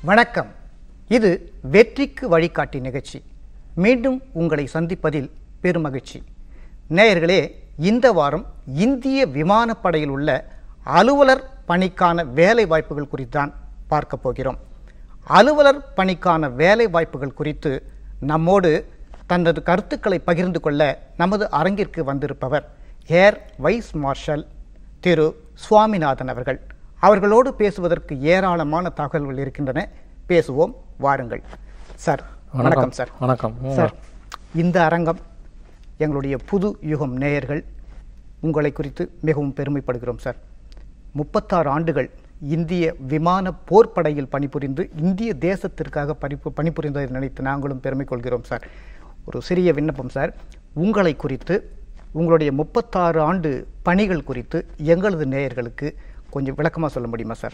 வணக்கம் இது வெற்றிக்கு வழிகாட்டி நிகழ்ச்சி மீண்டும் உங்களை சந்திப்பதில் பெருமகிழ்ச்சி நேயர்களே இந்த வாரம் இந்திய விமானப்படையில் உள்ள அலுவலர் பணிக்கான வேலை வாய்ப்புகள் குறித்தான் பார்க்க போகிறோம் அலுவலர் பணிக்கான வேலை வாய்ப்புகள் குறித்து நம்மோடு தனது கருத்துக்களை பகிர்ந்து கொள்ள நமது அரங்கிற்கு வந்திருப்பவர் ஏர் வைஸ் மார்ஷல் திரு சுவாமிநாதன் அவர்கள் அவர்களோடு பேசுவதற்கு ஏராளமான தகவல்கள் இருக்கின்றன பேசுவோம் வாருங்கள் சார் வணக்கம் சார் வணக்கம் சார் இந்த அரங்கம் எங்களுடைய புது யுகம் நேயர்கள் உங்களை குறித்து மிகவும் பெருமைப்படுகிறோம் சார் முப்பத்தாறு ஆண்டுகள் இந்திய விமான போர்ப்படையில் பணிபுரிந்து இந்திய தேசத்திற்காக பணிபு பணிபுரிந்ததை நினைத்து நாங்களும் பெருமை கொள்கிறோம் சார் ஒரு சிறிய விண்ணப்பம் சார் உங்களை குறித்து உங்களுடைய முப்பத்தாறு ஆண்டு பணிகள் குறித்து எங்களது நேயர்களுக்கு கொஞ்சம் விளக்கமாக சொல்ல முடியுமா சார்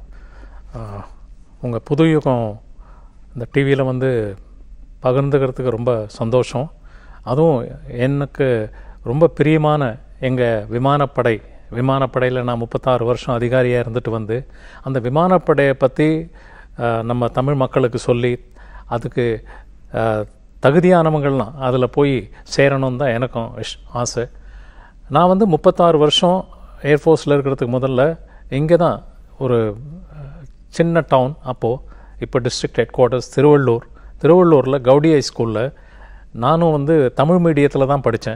உங்கள் புது யுகம் இந்த டிவியில் வந்து பகிர்ந்துக்கிறதுக்கு ரொம்ப சந்தோஷம் அதுவும் எனக்கு ரொம்ப பிரியமான எங்கள் விமானப்படை விமானப்படையில் நான் முப்பத்தாறு வருஷம் அதிகாரியாக இருந்துட்டு வந்து அந்த விமானப்படையை பற்றி நம்ம தமிழ் மக்களுக்கு சொல்லி அதுக்கு அஹ், தகுதியானவங்கள்லாம் அதில் போய் சேரணும் தான் எனக்கும் விஷ் ஆசை நான் வந்து முப்பத்தாறு வருஷம் ஏர்ஃபோர்ஸில் இருக்கிறதுக்கு முதல்ல இங்கே தான் ஒரு அஹ், சின்ன டவுன் அப்போது இப்போ டிஸ்ட்ரிக்ட் ஹெட் குவார்ட்டர்ஸ் திருவள்ளூர் திருவள்ளூரில் கவுடி ஹை ஸ்கூலில் நானும் வந்து தமிழ் மீடியத்தில் தான் படித்தேன்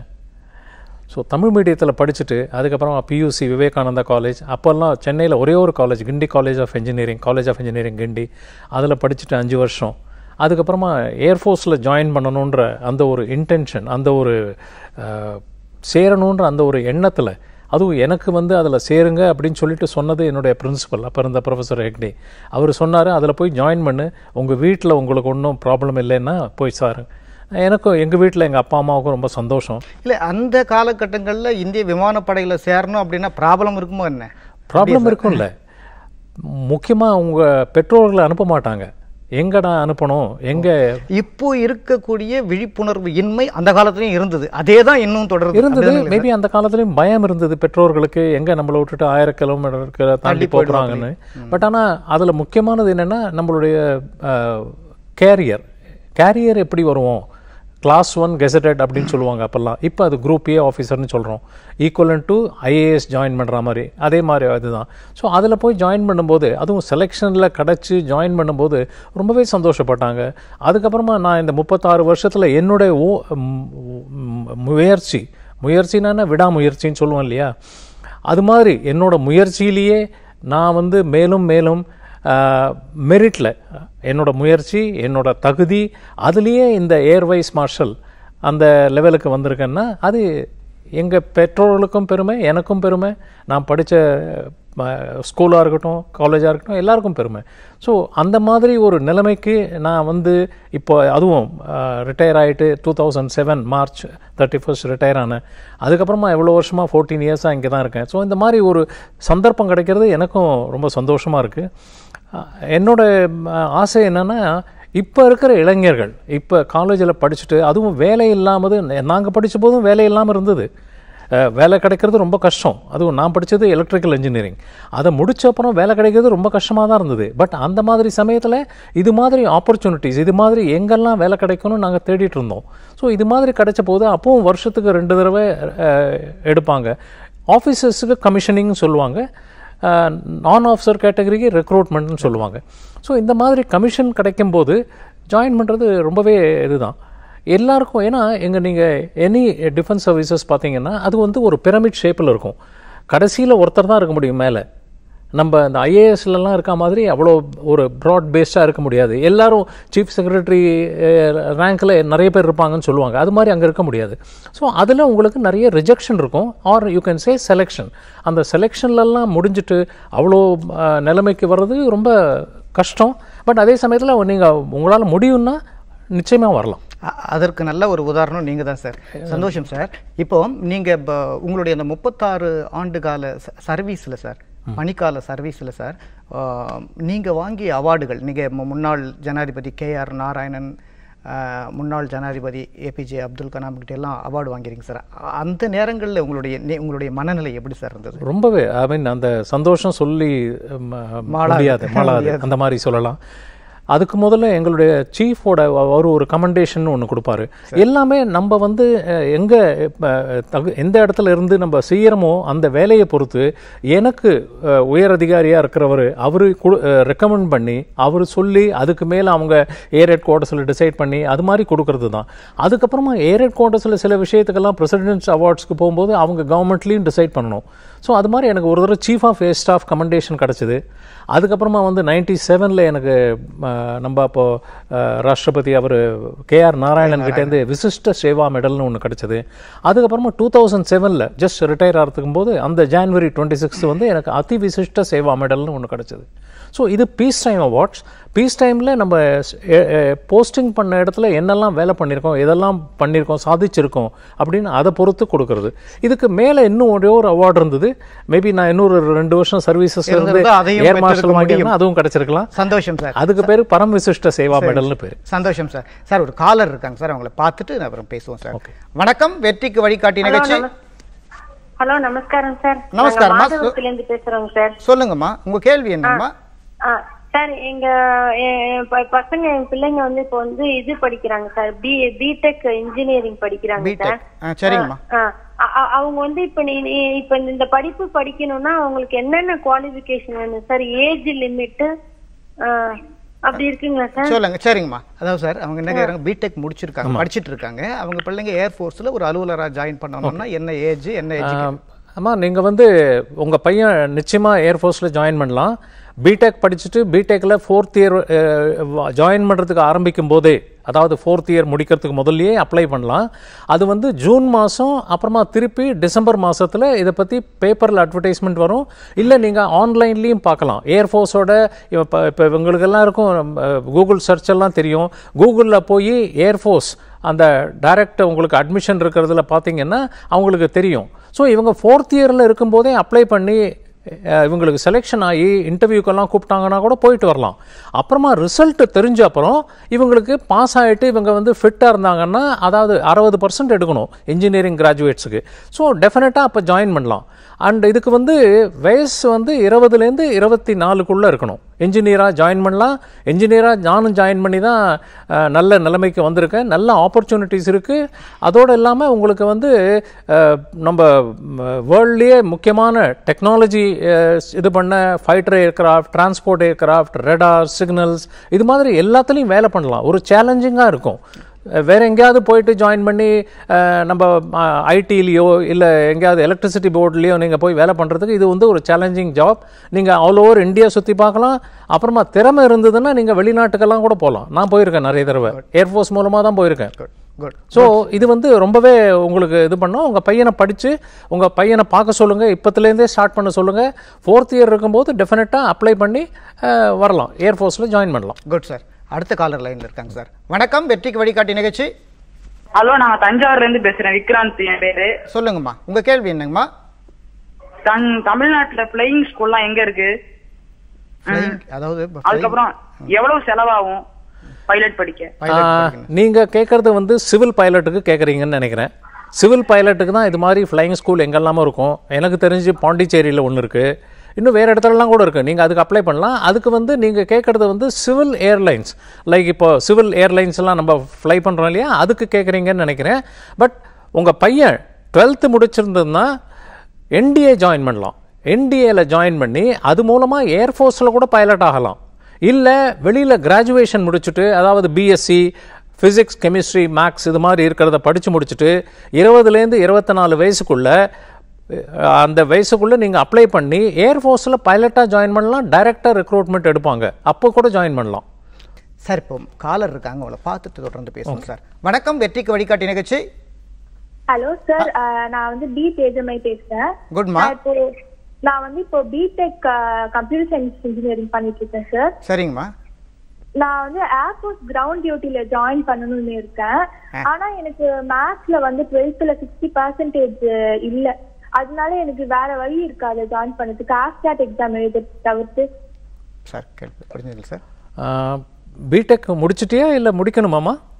ஸோ தமிழ் மீடியத்தில் படிச்சுட்டு அதுக்கப்புறமா பியூசி விவேகானந்தா காலேஜ் அப்போல்லாம் சென்னையில் ஒரே ஒரு college Guindy college of engineering college of engineering Guindy அதில் படிச்சுட்டு அஞ்சு வருஷம் அதுக்கப்புறமா ஏர்ஃபோர்ஸில் ஜாயின் பண்ணணுன்ற அந்த ஒரு இன்டென்ஷன் அந்த ஒரு அஹ், சேரணுன்ற அந்த ஒரு எண்ணத்தில் அதுவும் எனக்கு வந்து அதில் சேருங்க அப்படின்னு சொல்லிட்டு சொன்னது என்னுடைய பிரின்சிபல் அப்போ இருந்த ப்ரொஃபஸர் ஹெக்னி அவர் சொன்னார் அதில் போய் ஜாயின் பண்ணு உங்கள் வீட்டில் உங்களுக்கு ஒன்றும் ப்ராப்ளம் இல்லைன்னா போய் சார் எனக்கும் எங்கள் வீட்டில் எங்கள் அப்பா அம்மாவுக்கும் ரொம்ப சந்தோஷம் இல்லை அந்த காலகட்டங்களில் இந்திய விமானப்படையில் சேரணும் அப்படின்னா ப்ராப்ளம் இருக்குமோ என்ன ப்ராப்ளம் இருக்கும்ல முக்கியமாக உங்கள் பெற்றோர்களை அனுப்ப மாட்டாங்க எங்கடா அனுப்பணும் எங்கே இப்போ இருக்கக்கூடிய விழிப்புணர்வு இன்மை அந்த காலத்துலயும் இருந்தது அதே தான் இன்னும் தொடருது இருந்தது அப்படிதானே? மேபி அந்த காலத்துலயும் பயம் இருந்தது பெற்றோர்களுக்கு எங்க நம்மளை விட்டுட்டு ஆயிரம் கிலோமீட்டருக்கு தாண்டி போகிறாங்கன்னு பட் ஆனா அதுல முக்கியமானது என்னன்னா நம்மளுடைய கேரியர் கேரியர் எப்படி வருவோம் கிளாஸ் ஒன் கெசட்டட் அப்படின்னு சொல்லுவாங்க அப்போல்லாம் இப்போ அது குரூப் ஏ ஆஃபீஸர்னு சொல்கிறோம் ஈக்குவலன் டு ஐஏஎஸ் ஜாயின் பண்ணுற மாதிரி அதே மாதிரி அதுதான் ஸோ அதில் போய் ஜாயின் பண்ணும்போது அதுவும் செலெக்ஷனில் கிடச்சி ஜாயின் பண்ணும்போது ரொம்பவே சந்தோஷப்பட்டாங்க அதுக்கப்புறமா நான் இந்த முப்பத்தாறு வருஷத்தில் என்னுடைய ஓ ம், ம், முயற்சி முயற்சினா விடாமுயற்சின்னு சொல்லுவோம் இல்லையா அது மாதிரி என்னோட முயற்சியிலேயே நான் வந்து மேலும் மேலும் மெரிட்டில் என்னோட முயற்சி என்னோட தகுதி அதுலேயே இந்த ஏர்வைஸ் மார்ஷல் அந்த லெவலுக்கு வந்திருக்கேன்னா அது எங்கள் பெற்றோர்களுக்கும் பெருமை எனக்கும் பெருமை நான் படித்த ஸ்கூலாக இருக்கட்டும் காலேஜாக இருக்கட்டும் எல்லாருக்கும் பெருமை ஸோ அந்த மாதிரி ஒரு நிலைமைக்கு நான் வந்து இப்போ அதுவும் ரிட்டையர் ஆகிட்டு two thousand seven March thirty first retire ஆனேன் அதுக்கப்புறமா எவ்வளோ வருஷமாக ஃபோர்டீன் இயர்ஸாக இங்கே தான் இருக்கேன் ஸோ இந்த மாதிரி ஒரு சந்தர்ப்பம் கிடைக்கிறது எனக்கும் ரொம்ப சந்தோஷமாக இருக்குது என்னோட அஹ், ஆசை என்னன்னா இப்போ இருக்கிற இளைஞர்கள் இப்போ காலேஜில் படிச்சுட்டு அதுவும் வேலை இல்லாமது நாங்கள் படித்த போதும் வேலை இல்லாமல் இருந்தது அஹ், வேலை கிடைக்கிறது ரொம்ப கஷ்டம் அதுவும் நான் படித்தது எலக்ட்ரிக்கல் இன்ஜினியரிங் அதை முடிச்ச அப்புறம் வேலை கிடைக்கிறது ரொம்ப கஷ்டமாக தான் இருந்தது பட் அந்த மாதிரி சமயத்தில் இது மாதிரி ஆப்பர்ச்சுனிட்டிஸ் இது மாதிரி எங்கெல்லாம் வேலை கிடைக்கும்னு நாங்கள் தேடிட்டு இருந்தோம் ஸோ இது மாதிரி கிடைச்ச போது அப்பவும் வருஷத்துக்கு ரெண்டு தடவை அஹ், எடுப்பாங்க ஆஃபீஸர்ஸுக்கு கமிஷனிங்னு சொல்லுவாங்க நான் ஆஃபீஸர் கேட்டகரிக்கு ரெக்ரூட்மெண்ட்னு சொல்லுவாங்க ஸோ இந்த மாதிரி கமிஷன் கிடைக்கும்போது ஜாயின் பண்ணுறது ரொம்பவே இதுதான் எல்லாருக்கும் ஏன்னா எங்கள் நீங்கள் எனி டிஃபென்ஸ் சர்வீசஸ் பார்த்தீங்கன்னா அது வந்து ஒரு பிரமிட் ஷேப்பில் இருக்கும் கடைசியில் ஒருத்தர் தான் இருக்க முடியும் மேலே நம்ம இந்த ஐஏஎஸ்லலாம் இருக்க மாதிரி அவ்வளோ ஒரு ப்ராட் பேஸ்டாக இருக்க முடியாது எல்லாரும் சீஃப் செக்ரட்டரி ரேங்க்கில் நிறைய பேர் இருப்பாங்கன்னு சொல்லுவாங்க அது மாதிரி அங்கே இருக்க முடியாது ஸோ அதில் உங்களுக்கு நிறைய ரிஜெக்ஷன் இருக்கும் or you can say selection அந்த செலெக்ஷன்லலாம் முடிஞ்சிட்டு அவ்வளோ அஹ், நிலைமைக்கு வர்றது ரொம்ப கஷ்டம் பட் அதே சமயத்தில் நீங்கள் உங்களால் முடியும்னா நிச்சயமாக வரலாம் அ- அதற்கு நல்ல ஒரு உதாரணம் நீங்க தான் சார் சந்தோஷம் சார் இப்போ நீங்க ப- உங்களுடைய அந்த முப்பத்தாறு ஆண்டு கால சர்வீஸில் சார் பணிக்கால சர்வீஸில் சார் ஆ, நீங்க வாங்கிய அவார்டுகள் நீங்க மு- முன்னாள் ஜனாதிபதி கே ஆர் நாராயணன் ஆ, முன்னாள் ஜனாதிபதி ஏபிஜே அப்துல் கலாம் கிட்ட எல்லாம் அவார்டு வாங்கிறீங்க சார் அ- அந்த நேரங்களில் உங்களுடைய நே- உங்களுடைய மனநிலை எப்படி சார் இருந்தது ரொம்பவே ஐ மீன் அந்த சந்தோஷம் சொல்லி ம- மாளாது. முடியாது மாளாது அந்த மாதிரி சொல்லலாம் அதுக்கு முதல்ல எங்களுடைய சீஃபோட ஒரு ஒரு கமெண்டேஷன் ஒன்று கொடுப்பாரு எல்லாமே நம்ம வந்து அஹ், எங்க அஹ், தகு எந்த இடத்துல இருந்து நம்ம செய்யறோமோ அந்த வேலையை பொறுத்து எனக்கு அஹ், உயர் அதிகாரியா இருக்கிறவர் அவரு ரெக்கமெண்ட் பண்ணி அவர் சொல்லி அதுக்கு மேல அவங்க ஏரேட் குவார்டர்ஸில் டிசைட் பண்ணி அது மாதிரி கொடுக்கறது தான் அதுக்கப்புறமா ஏரேட் குவார்டர்ஸில் சில விஷயத்துக்கெல்லாம் பிரசிடென்ட்ஸ் அவார்ட்ஸ்க்கு போகும்போது அவங்க கவர்மெண்ட்லேயும் டிசைட் பண்ணணும் ஸோ அது மாதிரி எனக்கு ஒரு தடவை chief of air staff commendation கிடச்சிது அதுக்கப்புறமா வந்து நைன்டி செவனில் எனக்கு அஹ், நம்ம அப்போ அஹ், ராஷ்டிரபதி அவர் கேஆர் நாராயணன் கிட்டேருந்து விசிஷ்ட சேவா மெடல்னு ஒன்று கிடச்சிது அதுக்கப்புறமா டூ தௌசண்ட் செவனில் ஜஸ்ட் ரிட்டையர் ஆகிறதுக்கும் போது அந்த ஜான்வரி டுவெண்ட்டி சிக்ஸ் வந்து எனக்கு அதி விசிஷ்ட சேவா மெடல்னு ஒன்று கிடச்சிது ஸோ இது பீஸ் டைம் அவார்ட்ஸ் பீஸ் டைமில் நம்ம போஸ்டிங் பண்ண இடத்துல என்னெல்லாம் வேலை பண்ணியிருக்கோம் எதெல்லாம் பண்ணியிருக்கோம் சாதிச்சிருக்கோம் அப்படின்னு அதை பொறுத்து கொடுக்கறது இதுக்கு மேலே இன்னும் ஒரே ஒரு அவார்டு இருந்தது மேபி நான் இன்னொரு ரெண்டு வருஷம் சர்வீசஸ் இருந்து இருந்திருந்தா அதையும் ஏர் மார்ஷல் பெற்றிருக்க வாங்கியிருந்தா அதுவும் கிடைச்சிருக்கலாம் சந்தோஷம் சார் அதுக்கு பேர் பரம் விசிஷ்ட சேவா மெடல்னு பேர் சந்தோஷம் சார் சார் ஒரு காலர் இருக்காங்க சார் அவங்கள பார்த்துட்டு நான் அப்புறம் பேசுவோம் சார் வணக்கம் வெற்றிக்கு வழிகாட்டி நிகழ்ச்சி ஹலோ நமஸ்காரம் சார் நமஸ்காரம், நாங்க மா. மாதவரத்துல இருந்து பேசுறோங்க சார் சொல்லுங்கம்மா உங்க கேள்வி என்னம்மா ஆ, சார் எங்க என் ப- பசங்க என் பிள்ளைங்க வந்து இப்போ வந்து இது படிக்கிறாங்க சார் பி பிடெக் இன்ஜினியரிங் படிக்கிறாங்க சார் பிடெக் ஆ சரிங்கம்மா ஆ, அ- அ- அவங்க வந்து இப்ப நீ நீ- இப்ப இந்த படிப்பு படிக்கணும்னா அவங்களுக்கு என்னென்ன குவாலிஃபிகேஷன் வேணும் சார் ஏஜ் லிமிட் அப்படி இருக்குங்களா சார் சொல்லுங்க சரிங்கம்மா அதாவது சார் அவங்க என்ன கேட்குறாங்க பிடெக் முடிச்சிருக்காங்க படிச்சிட்டு இருக்காங்க அவங்க பிள்ளைங்க ஏர்ஃபோர்ஸ்ல ஒரு அலுவலரா ஜாயின் பண்ணணும்னா என்ன ஏஜ் என்ன ஏஜ் அம்மா நீங்கள் வந்து உங்கள் பையன் நிச்சயமாக ஏர்ஃபோர்ஸில் ஜாயின் பண்ணலாம் பிடெக் படிச்சுட்டு பிடெக்கில் ஃபோர்த் இயர் ஜாயின் பண்ணுறதுக்கு ஆரம்பிக்கும் போதே அதாவது ஃபோர்த் இயர் முடிக்கிறதுக்கு முதல்லயே அப்ளை பண்ணலாம் அது வந்து ஜூன் மாதம் அப்புறமா திருப்பி டிசம்பர் மாதத்தில் இதை பற்றி பேப்பரில் அட்வர்டைஸ்மெண்ட் வரும் இல்லை நீங்கள் ஆன்லைன்லேயும் பார்க்கலாம் ஏர்ஃபோர்ஸோட இப்போ இப்போ இவங்களுக்கெல்லாம் இருக்கும் கூகுள் சர்ச் எல்லாம் தெரியும் கூகுளில் போய் ஏர்ஃபோர்ஸ் அந்த டைரக்ட் உங்களுக்கு அட்மிஷன் இருக்கிறதுல பார்த்தீங்கன்னா அவங்களுக்கு தெரியும் ஸோ இவங்க ஃபோர்த் இயரில் இருக்கும்போதே அப்ளை பண்ணி அஹ், இவங்களுக்கு செலெக்ஷன் ஆகி இன்டர்வியூக்கெல்லாம் கூப்பிட்டாங்கன்னா கூட போயிட்டு வரலாம் அப்புறமா ரிசல்ட் தெரிஞ்ச அப்புறம் இவங்களுக்கு பாஸ் ஆகிட்டு இவங்க வந்து ஃபிட்டாக இருந்தாங்கன்னா அதாவது அறுபது பர்சன்ட் எடுக்கணும் இன்ஜினியரிங் கிராஜுவேட்ஸுக்கு ஸோ டெஃபினட்டாக அப்போ ஜாயின் பண்ணலாம் அண்ட் இதுக்கு வந்து வயசு வந்து இருபதுலேருந்து இருபத்தி நாலுக்குள்ளே இருக்கணும் இன்ஜினியராக ஜாயின் பண்ணலாம் இன்ஜினியராக நானும் ஜாயின் பண்ணி தான் அஹ், நல்ல நிலைமைக்கு வந்திருக்கேன் நல்ல ஆப்பர்ச்சுனிட்டிஸ் இருக்குது அதோடு இல்லாமல் உங்களுக்கு வந்து அஹ், நம்ம வேர்ல்ட்லேயே முக்கியமான டெக்னாலஜி இது பண்ண fighter aircraft transport aircraft radar signals இது மாதிரி எல்லாத்துலேயும் வேலை பண்ணலாம் ஒரு சேலஞ்சிங்காக இருக்கும் அஹ், வேற எங்கேயாவது போயிட்டு ஜாயின் பண்ணி அஹ், நம்ம ஐடிலேயோ இல்லை எங்கேயாவது எலக்ட்ரிசிட்டி போர்ட்லேயோ நீங்கள் போய் வேலை பண்ணுறதுக்கு இது வந்து ஒரு சேலஞ்சிங் ஜாப் நீங்கள் ஆல் ஓவர் இந்தியா சுற்றி பார்க்கலாம் அப்புறமா திறமை இருந்ததுன்னா நீங்கள் வெளிநாட்டுக்கெல்லாம் கூட போகலாம் நான் போயிருக்கேன் நிறைய தடவை ஏர்ஃபோர்ஸ் மூலமாக தான் போயிருக்கேன் குட் குட் ஸோ இது வந்து ரொம்பவே உங்களுக்கு இது பண்ணோம் உங்கள் பையனை படித்து உங்கள் பையனை பார்க்க சொல்லுங்கள் இப்போத்துலேருந்தே ஸ்டார்ட் பண்ண சொல்லுங்கள் ஃபோர்த் இயர் இருக்கும்போது டெஃபினட்டாக அப்ளை பண்ணி அஹ், வரலாம் ஏர்ஃபோர்ஸில் ஜாயின் பண்ணலாம் குட் சார் அடுத்த காலர் லைன்ல இருக்காங்க சார் வணக்கம் வெற்றிக்கு வழிகாட்டி நிகழ்ச்சி ஹலோ நான் தஞ்சாவூர்ல இருந்து பேசுறேன் விக்ராந்த் என் பேரு சொல்லுங்கம்மா உங்க கேள்வி என்னங்கம்மா தங் தமிழ்நாட்டுல பிளையிங் ஸ்கூல்லாம் எங்க இருக்கு Flying, அதாவது அதுக்கப்புறம் எவ்வளவு செலவாகும் பைலட் படிக்க pilot படிக்கணும். நீங்கள் கேட்குறது வந்து சிவில் பைலட்டுக்கு கேட்குறீங்கன்னு நினைக்கிறேன் சிவில் பைலட்டுக்கு தான் இது மாதிரி ஃப்ளைங் ஸ்கூல் எங்கெல்லாமோ இருக்கும் எனக்கு தெரிஞ்சு பாண்டிச்சேரியில் ஒன்று இருக்குது இன்னும் வேறு இடத்துலலாம் கூட இருக்குது நீங்கள் அதுக்கு அப்ளை பண்ணலாம் அதுக்கு வந்து நீங்கள் கேட்குறது வந்து சிவில் ஏர்லைன்ஸ் லைக் இப்போ சிவில் ஏர்லைன்ஸ்லாம் நம்ம ஃப்ளை பண்ணுறோம் இல்லையா அதுக்கு கேட்குறீங்கன்னு நினைக்கிறேன் பட் உங்கள் பையன் டுவெல்த்து முடிச்சிருந்ததுன்னா என்டிஏ ஜாயின் பண்ணலாம் என்டிஏல ஜாயின் பண்ணி அது மூலமாக ஏர்ஃபோர்ஸில் கூட பைலட் ஆகலாம் இல்லை வெளியில் கிராஜுவேஷன் முடிச்சுட்டு அதாவது பிஎஸ்சி ஃபிசிக்ஸ் கெமிஸ்ட்ரி மேக்ஸ் இது மாதிரி இருக்கிறத படித்து முடிச்சுட்டு இருபதுலேருந்து இருபத்தி நாலு வயசுக்குள்ள அஹ், அந்த வயசுக்குள்ளே நீங்கள் அப்ளை பண்ணி ஏர்ஃபோர்ஸில் பைலட்டாக ஜாயின் பண்ணலாம் டைரெக்டாக ரெக்ரூட்மெண்ட் எடுப்பாங்க அப்போ கூட ஜாயின் பண்ணலாம் சார் இப்போ காலர் இருக்காங்க அவங்கள பார்த்துட்டு தொடர்ந்து பேசுவோம் சார் வணக்கம் வெற்றிக்கு வழிகாட்டி நிகழ்ச்சி ஹலோ சார் நான் வந்து பி தேஜமை பேசுறேன் குட்மா நான் இப்போ நான் வந்து இப்போ பிடெக் கம்ப்யூட்டர் சயின்ஸ் இன்ஜினியரிங் பண்ணிட்டு இருக்கேன் சார் சரிங்கம்மா நான் வந்து ஏர்ஃபோர்ஸ் கிரவுண்ட் டியூட்டில ஜாயின் பண்ணணும்னு இருக்கேன் ஆனா எனக்கு மேத்ஸ்ல வந்து டுவெல்த்ல சிக்ஸ்டி பர்சன்டேஜ் இல்ல அதனால எனக்கு வேற வழி இருக்காது ஜாயின் பண்ணதுக்கு ஆஸ்டாட் எக்ஸாம் எழுத தவிர்த்து சார் கேள்வி புரிஞ்சதில்லை சார் பிடெக் முடிச்சிட்டியா இல்லை முடிக்கணுமாம்மா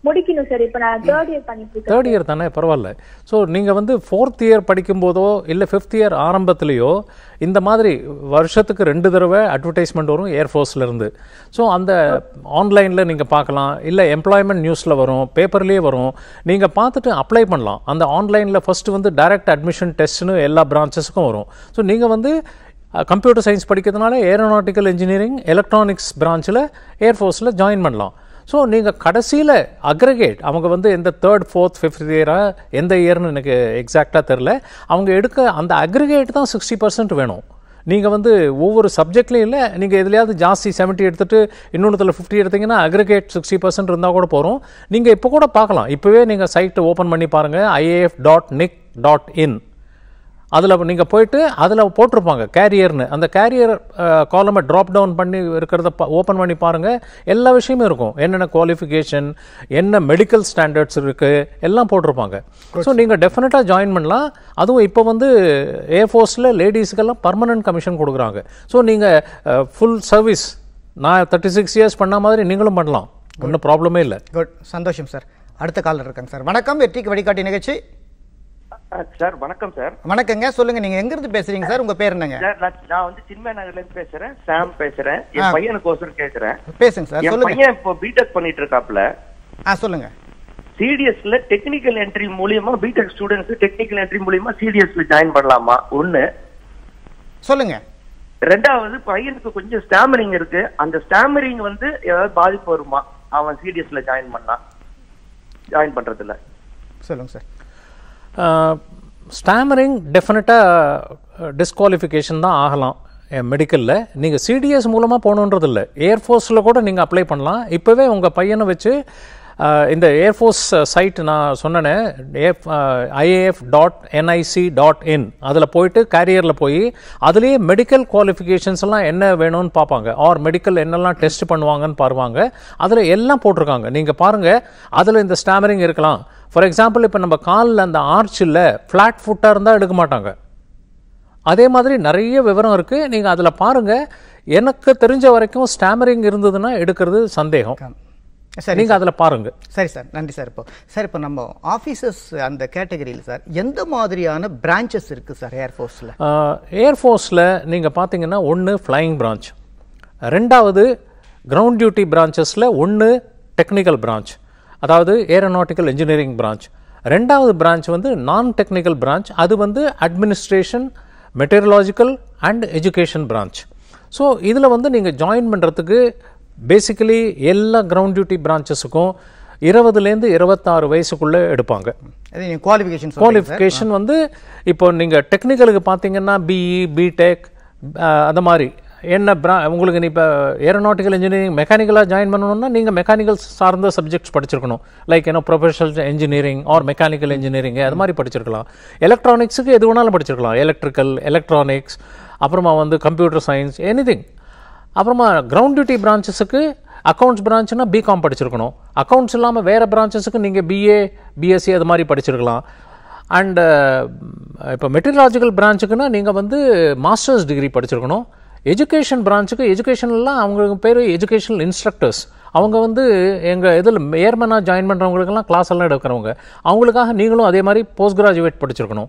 முடிக்கணும் சார் இப்ப நான் தேர்ட் இயர் பண்ணிட்டு இருக்கேன் தேர்ட் இயர் தானே பரவாயில்ல ஸோ நீங்கள் வந்து ஃபோர்த் இயர் படிக்கும்போதோ இல்லை ஃபிஃப்த் இயர் ஆரம்பத்துலேயோ இந்த மாதிரி வருஷத்துக்கு ரெண்டு தடவை அட்வர்டைஸ்மெண்ட் வரும் ஏர்ஃபோர்ஸ்ல இருந்து ஸோ அந்த ஆன்லைனில் நீங்கள் பார்க்கலாம் இல்லை எம்ப்ளாய்மெண்ட் நியூஸில் வரும் பேப்பர்லேயே வரும் நீங்கள் பார்த்துட்டு அப்ளை பண்ணலாம் அந்த ஆன்லைனில் ஃபர்ஸ்ட் வந்து டைரக்ட் அட்மிஷன் டெஸ்ட்னு எல்லா பிரான்ச்சஸுக்கும் வரும் ஸோ நீங்கள் வந்து கம்ப்யூட்டர் சயின்ஸ் படிக்கிறதுனால ஏரோநாட்டிக்கல் இன்ஜினியரிங் எலக்ட்ரானிக்ஸ் பிரான்ச்சில் ஏர்ஃபோர்ஸில் ஜாயின் பண்ணலாம் ஸோ நீங்கள் கடைசியில் அக்ரிகேட் அவங்க வந்து எந்த தேர்ட் ஃபோர்த் ஃபிஃப்த் இயராக எந்த இயர்னு எனக்கு எக்ஸாக்டாக தெரில அவங்க எடுக்க அந்த அக்ரிகேட் தான் சிக்ஸ்டி பர்சன்ட் வேணும் நீங்கள் வந்து ஒவ்வொரு சப்ஜெக்ட்லையும் இல்லை நீங்கள் எதுலையாவது ஜாஸ்தி செவன்ட்டி எடுத்துட்டு இன்னொன்றுல ஃபிஃப்டி எடுத்தீங்கன்னா அக்ரிகேட் சிக்ஸ்டி பர்சன்ட் இருந்தால் கூட போகிறோம் நீங்கள் இப்போ கூட பார்க்கலாம் இப்போவே நீங்கள் சைட்டை ஓப்பன் பண்ணி பாருங்கள் IAF dot nic dot in அதில் நீங்கள் போயிட்டு அதில் போட்டிருப்பாங்க கேரியர்னு அந்த கேரியர் காலமை ட்ராப் டவுன் பண்ணி இருக்கிறத ஓப்பன் பண்ணி பாருங்கள் எல்லா விஷயமும் இருக்கும் என்னென்ன குவாலிஃபிகேஷன் என்ன மெடிக்கல் ஸ்டாண்டர்ட்ஸ் இருக்குது எல்லாம் போட்டிருப்பாங்க ஸோ நீங்கள் டெஃபினட்டாக ஜாயின் பண்ணலாம் அதுவும் இப்போ வந்து ஏர்ஃபோர்ஸில் லேடிஸுக்கெல்லாம் பர்மனன்ட் கமிஷன் கொடுக்குறாங்க ஸோ நீங்கள் ஃபுல் சர்வீஸ் நான் தேர்ட்டி சிக்ஸ் இயர்ஸ் பண்ண மாதிரி நீங்களும் பண்ணலாம் ஒன்றும் ப்ராப்ளமே இல்லை குட் சந்தோஷம் சார் அடுத்த காலர் இருக்காங்க சார் வணக்கம் வெற்றிக்கு வழிகாட்டி நிகழ்ச்சி சார் வணக்கம் சார் வணக்கங்க சொல்லுங்க நீங்க எங்க இருந்து பேசுறீங்க சார் உங்க பேர் என்னங்க சார் நான் நான் வந்து சின்மய நகர்ல இருந்து பேசுறேன் சாம் பேசுறேன் ஆ. என் பையனுக்கோசரம் கேக்குறேன் பேசுங்க சார் என் சொல்லுங்க பையன் இப்போ பிடெக் பண்ணிட்டு இருக்காப்ல ஆ சொல்லுங்க சிடிஎஸ்ல டெக்னிக்கல் என்ட்ரி மூலியமா பிடெக் ஸ்டூடெண்ட்ஸ் டெக்னிக்கல் என்ட்ரி மூலியமா சிடிஎஸ்ல ஜாயின் பண்ணலாமா ஒண்ணு சொல்லுங்க ரெண்டாவது பையனுக்கு கொஞ்சம் ஸ்டாமரிங் இருக்கு அந்த ஸ்டாமரிங் வந்து ஏதாவது பாதிப்பு வருமா அவன் சிடிஎஸ்ல ஜாயின் பண்ணா ஜாயின் பண்றதுல சொல்லுங்க சார் ஸ்டாமரிங் டெஃபினட்டாக டிஸ்குவாலிஃபிகேஷன் தான் ஆகலாம் மெடிக்கலில் நீங்கள் சிடிஎஸ் மூலமாக போகணுன்றது இல்லை ஏர்ஃபோர்ஸில் கூட நீங்கள் அப்ளை பண்ணலாம் இப்போவே உங்கள் பையனை வச்சு அஹ், இந்த ஏர்ஃபோர்ஸ் சைட் நான் சொன்னேனே IAF dot NIC dot in அதில் போயிட்டு கேரியரில் போய் அதுலேயே மெடிக்கல் குவாலிஃபிகேஷன்ஸ் எல்லாம் என்ன வேணும்னு பார்ப்பாங்க ஆர் மெடிக்கல் என்னெல்லாம் டெஸ்ட் பண்ணுவாங்கன்னு பாருவாங்க அதில் எல்லாம் போட்டிருக்காங்க நீங்கள் பாருங்கள் அதில் இந்த ஸ்டாமரிங் இருக்கலாம் ஃபார் எக்ஸாம்பிள் இப்போ நம்ம காலில் அந்த ஆர்ச்சில் ஃப்ளாட் ஃபுட்டாக இருந்தால் எடுக்க மாட்டாங்க அதே மாதிரி நிறைய விவரம் இருக்குது நீங்கள் அதில் பாருங்கள் எனக்கு தெரிஞ்ச வரைக்கும் ஸ்டாமரிங் இருந்ததுன்னா எடுக்கிறது சந்தேகம் சரி நீங்கள் அதில் பாருங்கள் சரி சார் நன்றி சார் இப்போ சார் இப்போ நம்ம ஆஃபீஸர்ஸ் அந்த கேட்டகரியில் சார் எந்த மாதிரியான பிரான்ச்சஸ் இருக்கு சார் ஏர்ஃபோர்ஸில் ஏர்ஃபோர்ஸில் நீங்கள் பார்த்தீங்கன்னா ஒன்று ஃப்ளையிங் பிரான்ச் ரெண்டாவது கிரவுண்ட் டியூட்டி பிரான்ச்சஸில் ஒன்று டெக்னிக்கல் பிரான்ச் அதாவது ஏரோநாட்டிக்கல் இன்ஜினியரிங் பிரான்ச் ரெண்டாவது பிரான்ச் வந்து நான் டெக்னிக்கல் பிரான்ச் அது வந்து administration meteorological and education branch so இதில் வந்து நீங்கள் ஜாயின் பண்ணுறதுக்கு பேசிக்கலி எல்லா கிரவுண்ட் டியூட்டி பிரான்ச்சஸுக்கும் இருபதுலேருந்து இருபத்தாறு வயசுக்குள்ளே எடுப்பாங்க அது நீங்கள் குவாலிஃபிகேஷன் குவாலிஃபிகேஷன் வந்து இப்போ நீங்கள் டெக்னிக்கலுக்கு பார்த்தீங்கன்னா பிஇ பிடெக் அந்த மாதிரி என்ன பிரா உங்களுக்கு நீ இப்போ ஏரோநாட்டிக்கல் இன்ஜினியரிங் மெக்கானிக்கலாக ஜாயின் பண்ணணும்னா நீங்கள் மெக்கானிக்கல் சார்ந்த சப்ஜெக்ட்ஸ் படிச்சிருக்கணும் லைக் என்ன professional engineering or mechanical engineering அது மாதிரி படிச்சிருக்கலாம் எலக்ட்ரானிக்ஸுக்கு எது வேணாலும் படிச்சிருக்கலாம் எலக்ட்ரிக்கல் எலக்ட்ரானிக்ஸ் அப்புறமா வந்து கம்ப்யூட்டர் சயின்ஸ் எனிதிங் அப்புறமா கிரவுண்ட் டியூட்டி பிரான்ச்சஸுக்கு அக்கௌண்ட்ஸ் பிரான்ச்னா பிகாம் படிச்சிருக்கணும் அக்கௌண்ட்ஸ் இல்லாமல் வேறு பிரான்ச்சஸுக்கு நீங்கள் பிஏ பிஎஸ்சி அது மாதிரி படிச்சிருக்கலாம் அண்டு இப்போ மெட்டீரியலாஜிக்கல் பிரான்ச்சுக்குன்னா நீங்கள் வந்து மாஸ்டர்ஸ் டிகிரி படிச்சிருக்கணும் எஜுகேஷன் பிரான்ச்சுக்கு எஜுகேஷன்லாம் அவங்களுக்கு பேர் எஜுகேஷனல் இன்ஸ்ட்ரக்டர்ஸ் அவங்க வந்து எங்கள் இதில் ஏர்மனாக ஜாயின் பண்ணுறவங்களுக்கெல்லாம் கிளாஸ் எல்லாம் எடுக்கிறவங்க அவங்களுக்காக நீங்களும் அதே மாதிரி போஸ்ட் கிராஜுவேட் படிச்சிருக்கணும்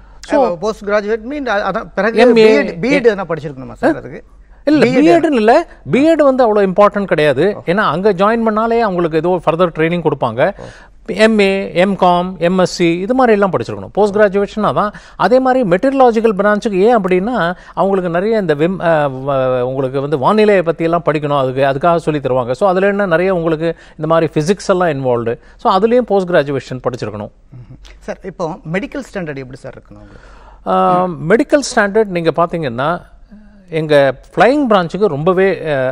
போஸ்ட் கிராஜுவேட் மீன் அதான் பிறகு MA பிஎட் எதனா படிச்சிருக்கணுமா சார் அதுக்கு இல்ல பிஎட்னு இல்ல பிஎட் வந்து அவ்வளோ இம்பார்ட்டன்ட் கிடையாது ஏன்னா அங்க ஜாயின் பண்ணாலே அவங்களுக்கு ஏதோ ஃபர்தர் ட்ரைனிங் கொடுப்பாங்க எம்ஏ எம்காம் எம்எஸ்சி இது மாதிரி எல்லாம் படிச்சிருக்கணும் போஸ்ட் கிராஜுவேஷன் அதான் அதே மாதிரி மெட்டீரியலாஜிக்கல் பிரான்ச்சுக்கு ஏன் அப்படின்னா அவங்களுக்கு நிறைய இந்த விம் அஹ், வ- உங்களுக்கு வந்து வானிலையை பத்தி எல்லாம் படிக்கணும் அதுக்கு அதுக்காக சொல்லி தருவாங்க ஸோ அதுல என்ன நிறைய உங்களுக்கு இந்த மாதிரி ஃபிசிக்ஸ் எல்லாம் இன்வால்வ்டு ஸோ அதுலேயும் போஸ்ட் கிராஜுவேஷன் படிச்சிருக்கணும் சார் இப்போ மெடிக்கல் ஸ்டாண்டர்ட் எப்படி சார் இருக்கணும் உங்களுக்கு மெடிக்கல் ஸ்டாண்டர்ட் நீங்கள் பார்த்தீங்கன்னா எங்கள் ஃப்ளையிங் பிரான்ச்சுக்கு ரொம்பவே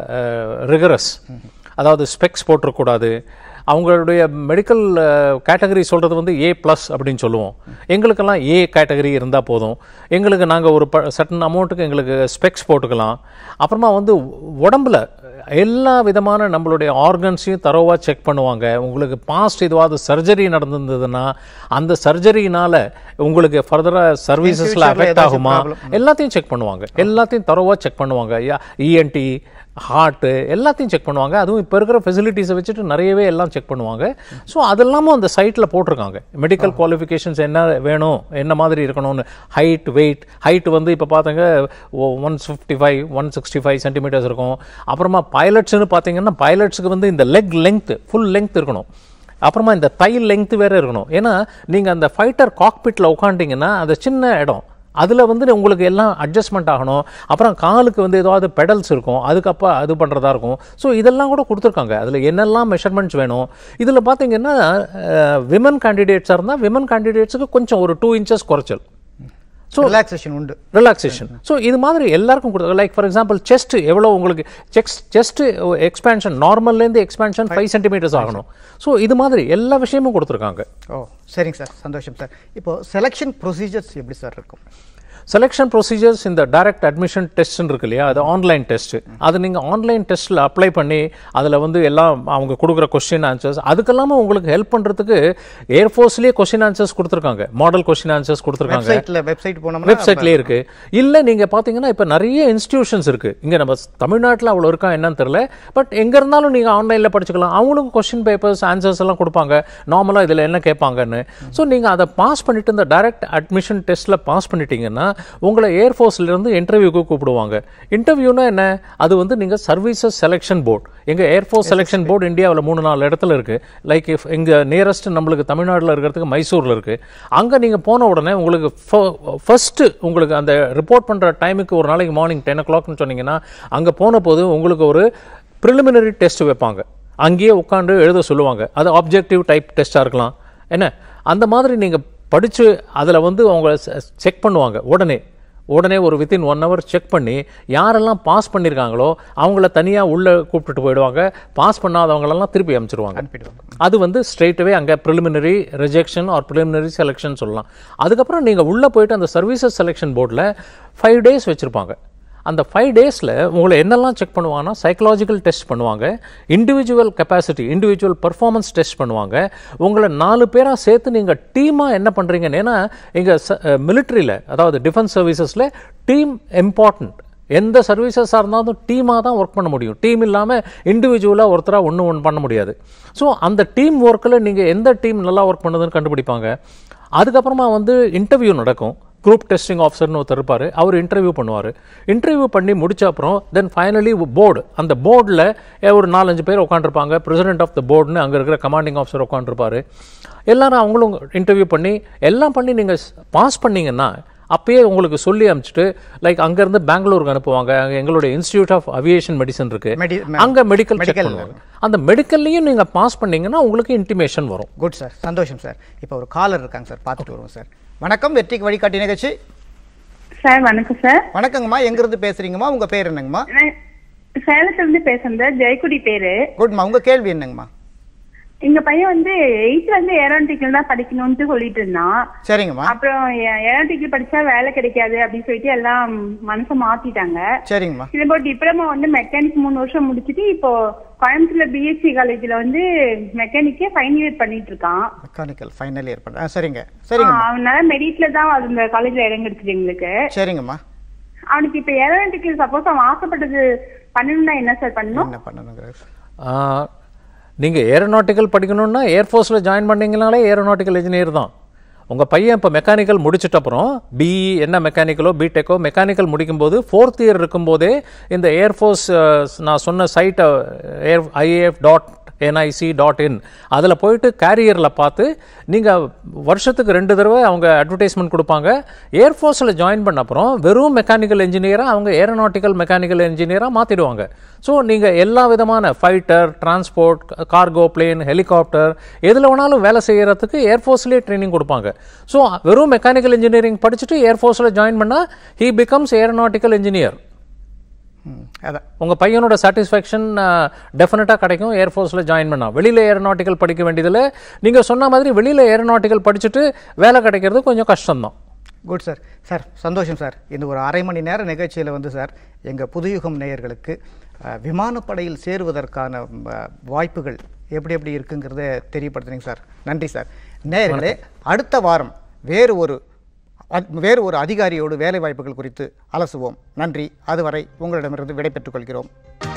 ரிகரஸ் அதாவது ஸ்பெக்ஸ் போட்டிருக்கக்கூடாது அவங்களுடைய மெடிக்கல் கேட்டகரி சொல்கிறது வந்து ஏ ப்ளஸ் அப்படின்னு சொல்லுவோம் எங்களுக்கெல்லாம் ஏ கேட்டகரி இருந்தால் போதும் எங்களுக்கு நாங்கள் ஒரு ப சட்டன் அமௌண்ட்டுக்கு எங்களுக்கு ஸ்பெக்ஸ் போட்டுக்கலாம் அப்புறமா வந்து உடம்புல எல்லா விதமான நம்மளுடைய ஆர்கன்ஸையும் தரோவா செக் பண்ணுவாங்க உங்களுக்கு பாஸ்ட் எதுவாவது சர்ஜரி நடந்திருந்ததுன்னா அந்த சர்ஜரினால உங்களுக்கு ஃபர்தராக சர்வீசஸ்ல future ல அஃபெக்ட் ஏதாச்சும் ஆகுமா problem. எல்லாத்தையும் செக் பண்ணுவாங்க எல்லாத்தையும் தரோவா செக் பண்ணுவாங்க இஎன்டி ஹார்ட்டு எல்லாத்தையும் செக் பண்ணுவாங்க அதுவும் இப்போ இருக்கிற ஃபெசிலிட்டிஸை வச்சுட்டு நிறையவே எல்லாம் செக் பண்ணுவாங்க ஸோ அதெல்லாமும் அந்த சைட்டில் போட்டிருக்காங்க மெடிக்கல் குவாலிஃபிகேஷன்ஸ் என்ன வேணும் என்ன மாதிரி இருக்கணும்னு ஹைட் வெயிட் ஹைட் வந்து இப்போ பார்த்தாங்க one fifty five one sixty five centimeters இருக்கும் அப்புறமா பைலட்ஸ்னு பார்த்தீங்கன்னா பைலட்ஸுக்கு வந்து இந்த லெக் லெங்த் ஃபுல் லெங்த் இருக்கணும் அப்புறமா இந்த தை லெங்த் வேற இருக்கணும் ஏன்னா நீங்கள் அந்த ஃபைட்டர் காக்பிட்டில் உட்காண்டிங்கன்னா அந்த சின்ன இடம் அதில் வந்து உங்களுக்கு எல்லாம் அட்ஜஸ்ட்மெண்ட் ஆகணும் அப்புறம் காலுக்கு வந்து ஏதாவது பெடல்ஸ் இருக்கும் அதுக்கப்போ அது பண்ணுறதா இருக்கும் ஸோ இதெல்லாம் கூட கொடுத்துருக்காங்க அதில் என்னெல்லாம் மெஷர்மெண்ட்ஸ் வேணும் இதில் பார்த்தீங்கன்னா விமன் கேண்டிடேட்ஸாக இருந்தால் விமன் கேண்டிடேட்ஸுக்கு கொஞ்சம் ஒரு டூ இன்ச்சஸ் குறைச்சல் ஸோ ரிலாக்ஸேஷன் உண்டு ரிலாக்ஸேஷன் ஸோ இது மாதிரி எல்லாருக்கும் கொடுத்து லைக் ஃபார் எக்ஸாம்பிள் செஸ்ட் எவ்வளோ உங்களுக்கு செக்ஸ் செஸ்ட் எக்ஸ்பேன்ஷன் நார்மல்லேருந்து எக்ஸ்பேன்ஷன் ஃபைவ் சென்டிமீட்டர்ஸ் ஆகணும் ஸோ இது மாதிரி எல்லா விஷயமும் கொடுத்துருக்காங்க ஓ சரிங்க சார் சந்தோஷம் சார் இப்போ செலெக்ஷன் ப்ரொசீஜர்ஸ் எப்படி சார் இருக்கும் செலெக்ஷன் ப்ரொசீஜர்ஸ் இந்த டைரக்ட் அட்மிஷன் டெஸ்ட்னு இருக்கு இல்லையா அது ஆன்லைன் டெஸ்ட் அது நீங்கள் ஆன்லைன் டெஸ்ட்டில் அப்ளை பண்ணி அதில் வந்து எல்லாம் அவங்க கொடுக்குற கொஸ்டின் ஆன்சர்ஸ் அதுக்கெல்லாமே உங்களுக்கு ஹெல்ப் பண்ணுறதுக்கு ஏர்ஃபோர்ஸ்லேயே கொஸ்டின் ஆன்சர்ஸ் கொடுத்துருக்காங்க மாடல் கொஸ்டின் ஆன்சர்ஸ் கொடுத்துருக்காங்க வெப்சைட்ல வெப்சைட் போனோம்னா வெப்சைட்லேயே இருக்கு இல்ல நீங்க பாத்தீங்கன்னா இப்ப நிறைய இன்ஸ்டிடியூஷன்ஸ் இருக்கு இங்க நம்ம தமிழ்நாட்டுல அவ்வளவு இருக்கா என்னன்னு தெரியல பட் எங்க இருந்தாலும் நீங்க ஆன்லைன்ல படிச்சுக்கலாம் அவங்களும் கொஸ்டின் பேப்பர்ஸ் ஆன்சர்ஸ் எல்லாம் கொடுப்பாங்க நார்மலா இதுல என்ன கேட்பாங்கன்னு ஸோ நீங்க அதை பாஸ் பண்ணிட்டு இந்த டைரக்ட் அட்மிஷன் டெஸ்ட்ல பாஸ் பண்ணிட்டீங்கன்னா உங்களை ஏர்ஃபோர்ஸ்ல இருந்து இன்டர்வியூக்கு கூப்பிடுவாங்க இன்டர்வியூனா என்ன அது வந்து நீங்க சர்வீசஸ் செலெக்ஷன் போர்டு எங்க ஏர்ஃபோர்ஸ் செலெக்ஷன் போர்டு இந்தியாவில் மூணு நாலு இடத்துல இருக்கு லைக் இஃப் இங்க நியரஸ்ட் நம்மளுக்கு தமிழ்நாட்டில் இருக்கிறதுக்கு மைசூர்ல இருக்கு அங்க நீங்க போன உடனே உங்களுக்கு ஃபர்ஸ்ட் உங்களுக்கு அந்த ரிப்போர்ட் பண்ற டைமுக்கு ஒரு நாளைக்கு மார்னிங் டென் ஓ கிளாக்னு சொன்னீங்கன்னா அங்க போன போது உங்களுக்கு ஒரு ப்ரிலிமினரி டெஸ்ட் வைப்பாங்க அங்கேயே உட்காந்து எழுத சொல்லுவாங்க அது ஆப்ஜெக்டிவ் டைப் டெஸ்ட்டாக இருக்கலாம் என்ன அந்த மாதிரி நீங்கள் படித்து அதில் வந்து அவங்க செக் பண்ணுவாங்க உடனே உடனே ஒரு வித்தின் ஒன் ஹவர் செக் பண்ணி யாரெல்லாம் பாஸ் பண்ணியிருக்காங்களோ அவங்கள தனியாக உள்ளே கூப்பிட்டுட்டு போயிடுவாங்க பாஸ் பண்ணாதவங்களெல்லாம் திருப்பி அனுப்பிச்சிருவாங்க அனுப்பிடுவாங்க அது வந்து ஸ்ட்ரெயிட்டவே அங்கே preliminary rejection or preliminary selection சொல்லலாம் அதுக்கப்புறம் நீங்கள் உள்ளே போயிட்டு அந்த சர்வீசஸ் செலெக்ஷன் போர்டில் ஃபைவ் டேஸ் வச்சுருப்பாங்க அந்த ஃபைவ் டேஸில் உங்களை என்னெல்லாம் செக் பண்ணுவாங்கன்னா சைக்கலாஜிக்கல் டெஸ்ட் பண்ணுவாங்க individual capacity individual performance test பண்ணுவாங்க உங்களை நாலு பேராக சேர்த்து நீங்கள் டீமாக என்ன பண்ணுறீங்கன்னு ஏன்னா எங்கள் மிலிட்ரியில் அதாவது டிஃபென்ஸ் சர்வீசஸில் டீம் இம்பார்ட்டண்ட் எந்த சர்வீசஸாக இருந்தாலும் டீமாக தான் ஒர்க் பண்ண முடியும் டீம் இல்லாமல் இண்டிவிஜுவலாக ஒருத்தராக ஒன்று ஒன்று பண்ண முடியாது ஸோ அந்த டீம் ஒர்க்கில் நீங்கள் எந்த டீம் நல்லா ஒர்க் பண்ணுதுன்னு கண்டுபிடிப்பாங்க அதுக்கப்புறமா வந்து இன்டர்வியூ நடக்கும் குரூப் டெஸ்டிங் ஆஃபீஸர்னு ஒருத்தர் இருப்பார் அவர் இன்டர்வியூ பண்ணுவார் இன்டர்வியூ பண்ணி முடிச்ச அப்புறம் தென் ஃபைனலி போர்டு அந்த போர்டில் ஒரு நாலஞ்சு பேர் உட்காந்துருப்பாங்க பிரசிடென்ட் ஆஃப் த போர்டுன்னு அங்கே இருக்கிற கமாண்டிங் ஆஃபீஸர் உட்காந்துருப்பாரு எல்லாரும் அவங்களும் இன்டர்வியூ பண்ணி எல்லாம் பண்ணி நீங்கள் பாஸ் பண்ணீங்கன்னா அப்பயே உங்களுக்கு சொல்லி அனுப்பிச்சிட்டு லைக் அங்கேருந்து பெங்களூருக்கு அனுப்புவாங்க அங்கே எங்களுடைய இன்ஸ்டியூட் ஆஃப் அவியேஷன் மெடிசன் இருக்கு Medi- அங்கே மெடிக்கல் செக் medical பண்ணுவாங்க அந்த மெடிக்கல்லையும் நீங்கள் பாஸ் பண்ணீங்கன்னா உங்களுக்கு இன்டிமேஷன் வரும் குட் சார் சந்தோஷம் சார் இப்போ ஒரு காலர் இருக்காங்க சார் பார்த்துட்டு வருவோம் சார் வணக்கம் வெற்றிக்கு வழிகாட்டி நிகழ்ச்சி சார் வணக்கம் சார் வணக்கங்கம்மா எங்கிருந்து பேசுறீங்கம்மா உங்க பேர் என்னங்கம்மா நான் சேலத்துல இருந்து பேசுறேன் ஜெயக்குடி பேரு குட்மா உங்க கேள்வி என்னங்கம்மா எங்க பையன் வந்து எயித்ல இருந்து ஏரோட்டிக்கல் தான் படிக்கணும்னு சொல்லிட்டு இருந்தான் சரிங்கம்மா அப்புறம் ஏரோட்டிக்கல் படிச்சா வேலை கிடைக்காது அப்படின்னு சொல்லிட்டு எல்லாம் மனசை மாத்திட்டாங்க சரிங்கம்மா இது இப்போ டிப்ளமா வந்து மெக்கானிக் மூணு வருஷம் முடிச்சிட்டு இப்போ கோயம்புத்தூர்ல பிஎஸ்சி காலேஜ்ல வந்து மெக்கானிக்கே ஃபைனல் இயர் பண்ணிட்டு இருக்கான் மெக்கானிக்கல் ஃபைனல் இயர் பண்ணுறேன் ஆ சரிங்க ஆ, சரிங்கம்மா அவனால மெரிட்ல தான் அந்த காலேஜ்ல இடம் கிடைச்சது எங்களுக்கு சரிங்கம்மா அவனுக்கு இப்ப ஏரோட்டிக்கல் சப்போஸ் அவன் ஆசைப்பட்டது பண்ணணும்னா என்ன சார் பண்ணணும் என்ன பண்ணணுங்கிறது நீங்கள் ஏரோநாட்டிக்கல் படிக்கணும்னா ஏர்ஃபோர்ஸில் ஜாயின் பண்ணீங்கனாலே ஏரோநாட்டிக்கல் இன்ஜினியர் தான் உங்கள் பையன் இப்போ மெக்கானிக்கல் முடிச்சிட்ட அப்புறம் பிஇ என்ன மெக்கானிக்கலோ பிடெக்கோ மெக்கானிக்கல் முடிக்கும்போது ஃபோர்த் இயர் இருக்கும்போதே இந்த ஏர்ஃபோர்ஸ் நான் சொன்ன சைட்டை air IAF dot NIC dot in அதில் போயிட்டு கேரியரில் பார்த்து நீங்கள் வருஷத்துக்கு ரெண்டு தடவை அவங்க அட்வர்டைஸ்மெண்ட் கொடுப்பாங்க ஏர்ஃபோர்ஸில் ஜாயின் பண்ண அப்புறம் வெறும் மெக்கானிக்கல் இன்ஜினியராக அவங்க ஏரோநாட்டிக்கல் மெக்கானிக்கல் இன்ஜினியராக மாற்றிடுவாங்க ஸோ நீங்கள் எல்லா விதமான fighter transport cargo plane helicopter எதில் வேணாலும் வேலை செய்கிறதுக்கு ஏர்ஃபோர்ஸ்லேயே ட்ரைனிங் கொடுப்பாங்க ஸோ வெறும் மெக்கானிக்கல் இன்ஜினியரிங் படிச்சுட்டு ஏர்ஃபோர்ஸில் ஜாயின் பண்ணால் ஹீ பிகம்ஸ் ஏரோநாட்டிக்கல் இன்ஜினியர் ம், அதான் உங்கள் பையனோட சாட்டிஸ்ஃபேக்ஷன் டெஃபினட்டாக கிடைக்கும் ஏர்ஃபோர்ஸில் ஜாயின் பண்ணா வெளியில் ஏரோநாட்டிக்கல் படிக்க வேண்டியதில் நீங்கள் சொன்ன மாதிரி வெளியில் ஏரோநாட்டிக்கல் படிச்சுட்டு வேலை கிடைக்கிறது கொஞ்சம் கஷ்டம்தான் குட் சார் சார் சந்தோஷம் சார் இந்த ஒரு அரை மணி நேர நிகழ்ச்சியில் வந்து சார் எங்கள் புதுயுகம் நேயர்களுக்கு அஹ், விமானப்படையில் சேருவதற்கான ம், அஹ், வாய்ப்புகள் எப்படி எப்படி இருக்குங்கிறத தெரியப்படுத்துனீங்க சார் நன்றி சார் நேயர்களே அடுத்த வாரம் வேறு ஒரு அத்- வேறு ஒரு அதிகாரியோடு வேலை வாய்ப்புகள் குறித்து அலசுவோம் நன்றி அதுவரை உங்களிடமிருந்து விடைபெற்றுக் கொள்கிறோம்